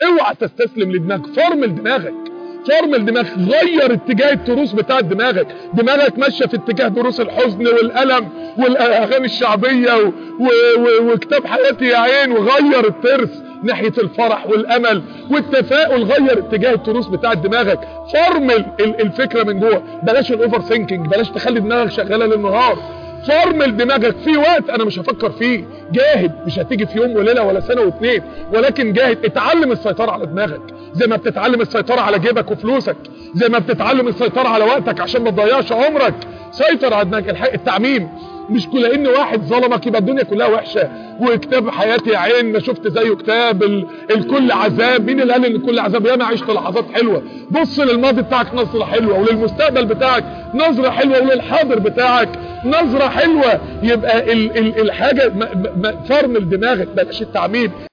اوعى تستسلم لدماغك فرمل دماغك فرمل دماغك غير اتجاه التروس بتاع دماغك دماغك ماشيه في اتجاه دروس الحزن والالم والاغاني الشعبيه و... و... و... وكتاب حياتي يا عين وغير الترس ناحيه الفرح والامل والتفاؤل غير اتجاه التروس بتاع دماغك فرمل الفكره من جوه بلاش الاوفر ثينكينج بلاش تخلي دماغك شغاله ليل نهار فرمل دماغك في وقت انا مش هفكر فيه جاهد مش هتيجي في يوم وليله ولا سنه واتنين ولكن جاهد اتعلم السيطره على دماغك زي ما بتتعلم السيطره على جيبك وفلوسك زي ما بتتعلم السيطره على وقتك عشان ما تضيعش عمرك سيطر على دماغك الحق التعميم مش كل ان واحد ظلمك يبقى الدنيا كلها وحشه وكتاب حياتي يا عين ما شفت زيه كتاب ال... الكل عذاب مين اللي قال ان الكل عذاب ياما عشت لحظات حلوه بص للماضي بتاعك نظره حلوه وللمستقبل بتاعك نظره حلوه وللحاضر بتاعك نظره حلوه يبقى ال... ال... الحاجه م... م... فرمل دماغك بلاش التعميم